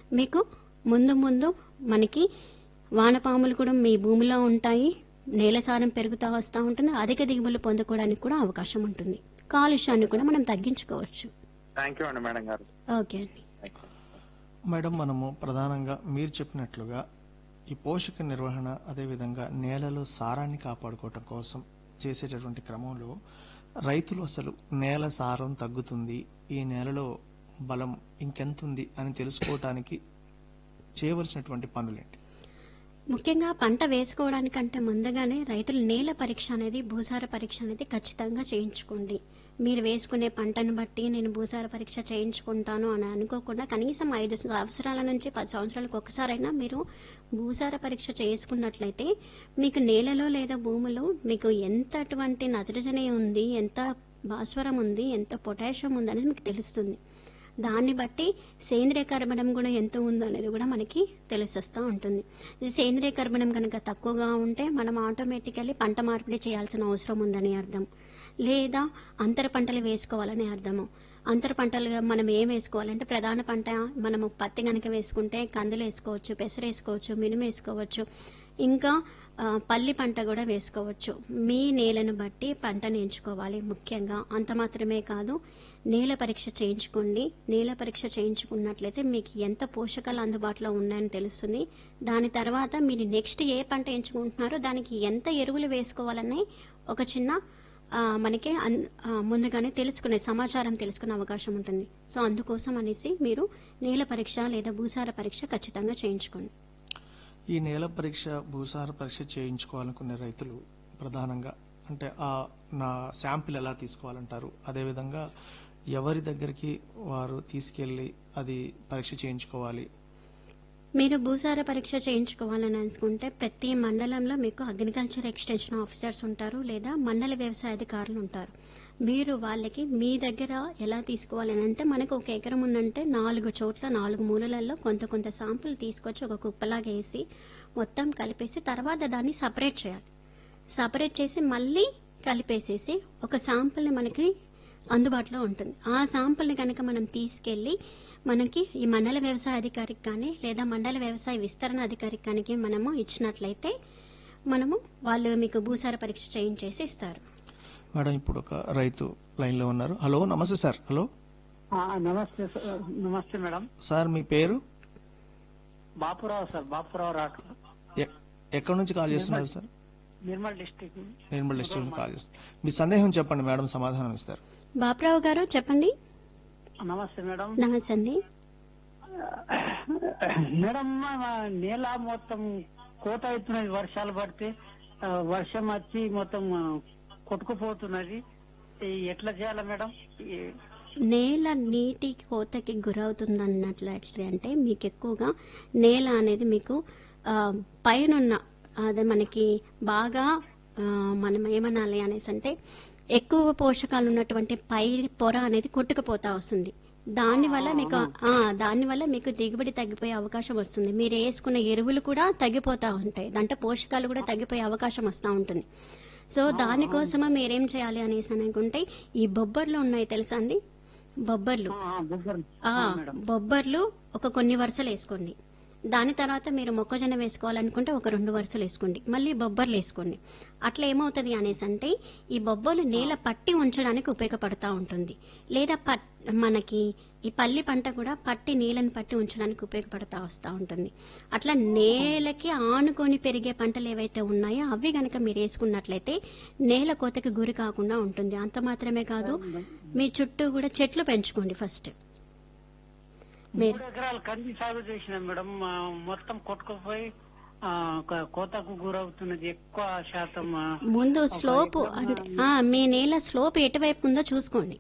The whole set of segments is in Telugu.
మీకు ముందు ముందు మనకి వానపాములు కూడా మీ భూమిలో ఉంటాయి నేల సారం పెరుగుతూ వస్తూ ఉంటుంది అధిక దిగుబడులు పొందుకోవడానికి కూడా అవకాశం ఉంటుంది కాలుష్యాన్ని కూడా మనం తగ్గించుకోవచ్చు థ్యాంక్ యూ అండి మేడం గారు ఓకే అండి థ్యాంక్ యూ మేడం మనము ప్రధానంగా మీరు చెప్పినట్లుగా ఈ పోషక నిర్వహణ అదేవిధంగా నేలలో సారాన్ని కాపాడుకోవటం కోసం చేసేటటువంటి క్రమంలో రైతులు అసలు నేల సారం తగ్గుతుంది ఈ నేలలో బలం ఇంకెంత ఉంది అని తెలుసుకోవటానికి చేయవలసినటువంటి పనులేంటి ముఖ్యంగా పంట వేసుకోవడానికంటే ముందుగానే రైతులు నేల పరీక్ష అనేది భూసార పరీక్ష అనేది ఖచ్చితంగా చేయించుకోండి మీరు వేసుకునే పంటను బట్టి నేను భూసార పరీక్ష చేయించుకుంటాను అని అనుకోకుండా కనీసం ఐదు సంవత్సరాల నుంచి పది సంవత్సరాలకు ఒకసారైనా మీరు భూసార పరీక్ష చేసుకున్నట్లయితే మీకు నేలలో లేదా భూమిలో మీకు ఎంత అటువంటి నత్రజని ఉంది ఎంత భాస్వరం ఉంది ఎంత పొటాషియం ఉంది అనేది మీకు తెలుస్తుంది దాన్ని బట్టి సేంద్రియ కర్బనం కూడా ఎంత ఉందో అనేది కూడా మనకి తెలిసొస్తూ ఉంటుంది ఈ సేంద్రియ కర్బనం కనుక తక్కువగా ఉంటే మనం ఆటోమేటికల్లీ పంట మార్పిడి చేయాల్సిన అవసరం ఉందని అర్థం లేదా అంతర పంటలు వేసుకోవాలని అర్థము అంతర పంటలుగా మనం ఏం వేసుకోవాలంటే ప్రధాన పంట మనము పత్తి కనుక వేసుకుంటే కందులు వేసుకోవచ్చు పెసరు వేసుకోవచ్చు మినుము వేసుకోవచ్చు ఇంకా ఆ, పల్లి పంట కూడా వేసుకోవచ్చు మీ నేలను బట్టి పంటను ఎంచుకోవాలి ముఖ్యంగా అంత మాత్రమే కాదు నేల పరీక్ష చేయించుకోండి నేల పరీక్ష చేయించుకున్నట్లయితే మీకు ఎంత పోషకాలు అందుబాటులో ఉన్నాయని తెలుస్తుంది దాని తర్వాత మీరు నెక్స్ట్ ఏ పంట ఎంచుకుంటున్నారో దానికి ఎంత ఎరువులు వేసుకోవాలని ఒక చిన్న ఆ, మనకి అన్- ఆ, ముందుగానే తెలుసుకునే సమాచారం తెలుసుకునే అవకాశం ఉంటుంది సో అందుకోసం అనేసి మీరు నేల పరీక్ష లేదా భూసార పరీక్ష ఖచ్చితంగా చేయించుకోండి ఈ నేల పరీక్ష భూసార పరీక్ష చేయించుకోవాలనుకునే రైతులు ప్రధానంగా అంటే ఆ నా శాంపిల్ ఎలా తీసుకోవాలంటారు అదేవిధంగా ఎవరి దగ్గరికి వారు తీసుకెళ్లి అది పరీక్ష చేయించుకోవాలి మీరు భూసార పరీక్ష చేయించుకోవాలని అనుకుంటే ప్రతి మండలంలో మీకు అగ్రికల్చర్ ఎక్స్టెన్షన్ ఆఫీసర్స్ ఉంటారు లేదా మండల వ్యవసాయ అధికారులు ఉంటారు మీరు వాళ్ళకి మీ దగ్గర ఎలా తీసుకోవాలని అంటే మనకు ఒక ఎకరం ఉందంటే నాలుగు చోట్ల నాలుగు మూలలలో కొంత కొంత శాంపుల్ తీసుకొచ్చి ఒక కుప్పలాగా వేసి మొత్తం కలిపేసి తర్వాత దాన్ని సపరేట్ చేయాలి సపరేట్ చేసి మళ్ళీ కలిపేసేసి ఒక శాంపుల్ని మనకి అందుబాటులో ఉంటుంది ఆ శాంపుల్ని కనుక మనం తీసుకెళ్ళి మనకి ఈ మండల వ్యవసాయ అధికారికి కానీ లేదా మండల వ్యవసాయ విస్తరణ అధికారికి కానీ మనము ఇచ్చినట్లయితే మనము వాళ్ళు మీకు భూసార పరీక్ష చేయించేసి ఇస్తారు మేడం ఇప్పుడు ఒక రైతు లైన్ లో ఉన్నారు హలో నమస్తే సార్ హలో ఆ, నమస్తే సార్. నమస్తే మేడం సార్ మీ పేరు బాపురావు సార్ బాపురావు రాటు ఎ- ఎక్కడి నుంచి కాల్ చేస్తున్నారు sir Nirmal district Nirmal district నుంచి కాల్ చేస్తున్నారు మీ సందేహం చెప్పండి మేడం సమాధానం ఇస్తారు బాపురావు గారు చెప్పండి నమస్తే మేడం నమస్తే అండి మేడం మా నేల మొత్తం కోత అవుతున్నది వర్షాలు పడితే ఆ, వర్షం వచ్చి మొత్తం ఆ, కొట్టుకుపోతున్నది ఈ ఎట్లా చేయాలా మేడం ఈ- నేల నీటి కోతకి గురవుతుంది అన్నట్లు ఎట్లా అంటే మీకు ఎక్కువగా నేల అనేది మీకు ఆ, పైనున్న అదే మనకి బాగా ఆ, మనం ఏమనాలి అనేసి అంటే ఎక్కువ పోషకాలు ఉన్నటువంటి పై పొర అనేది కొట్టుకుపోతా వస్తుంది దానివల్ల మీకు ఆ, దానివల్ల మీకు దిగుబడి తగ్గిపోయే అవకాశం వస్తుంది మీరు వేసుకున్న ఎరువులు కూడా తగ్గిపోతా ఉంటాయి అంటే పోషకాలు కూడా తగ్గిపోయే అవకాశం వస్తూ ఉంటుంది సో దానికోసమే మీరేం చేయాలి అనేసి అనుకుంటే ఈ బొబ్బర్లు ఉన్నాయి తెలుసా అండి బొబ్బర్లు ఆ, బొబ్బరు. ఆ బొబ్బర్లు ఒక కొన్ని వరుసలు వేసుకోండి దాని తర్వాత మీరు మొక్కజొన్న వేసుకోవాలనుకుంటే ఒక రెండు వరుసలు వేసుకోండి మళ్ళీ బొబ్బర్లు వేసుకోండి అట్లా ఏమవుతుంది అనేసి అంటే ఈ బొబ్బర్లు నేల పట్టి ఉంచడానికి ఉపయోగపడుతూ ఉంటుంది లేదా పట్ మనకి ఈ పల్లి పంట కూడా పట్టి నీళ్ళని పట్టి ఉంచడానికి ఉపయోగపడుతూ వస్తూ ఉంటుంది అట్లా నేలకి ఆనుకొని పెరిగే పంటలు ఏవైతే ఉన్నాయో అవి గనక మీరు వేసుకున్నట్లయితే నేల కోతకి గురి కాకుండా ఉంటుంది అంత మాత్రమే కాదు మీ చుట్టూ కూడా చెట్లు పెంచుకోండి ఫస్ట్ మీరు మూడు ఎకరాలు కంది సాగు చేసినాం మేడం ఆ, మొత్తం కొట్టుకుపోయి ఆ, ఒక కోతకు గురవుతున్నది ఎక్కువ శాతం ఆ, ముందు స్లోప్ అంటే ఆ, మీ నేల స్లోప్ ఎటువైపు ఉందో చూసుకోండి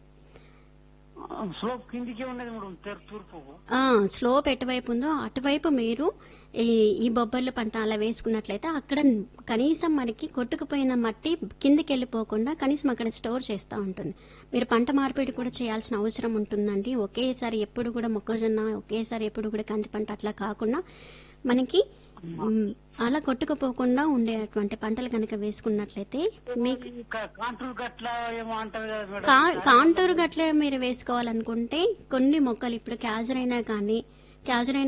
స్లోప్ కిందికే ఉన్నది మేడం తెర- తూర్పు ఆ స్లోప్ ఎటువైపు ఉందో అటువైపు మీరు ఈ ఈ బొబ్బర్ల పంట అలా వేసుకున్నట్లయితే అక్కడ కనీసం మనకి కొట్టుకుపోయిన మట్టి కిందికి వెళ్ళిపోకుండా కనీసం అక్కడ స్టోర్ చేస్తూ ఉంటుంది మీరు పంట మార్పిడి కూడా చేయాల్సిన అవసరం ఉంటుందండి ఒకేసారి ఎప్పుడు కూడా మొక్కజొన్న ఒకేసారి ఎప్పుడు కూడా కంది పంట అట్లా కాకుండా మనకి మ్, అలా కొట్టుకుపోకుండా ఉండేటువంటి పంటలు కనుక వేసుకున్నట్లయితే మీకు ఈ కా- కాంటూర్ గట్ల ఏమో అంటారు కదా మేడం కా- కాంటూరు గట్లే మీరు వేసుకోవాలనుకుంటే కొన్ని మొక్కలు ఇప్పుడు క్యాజరైనా కానీ క్యాజరైనా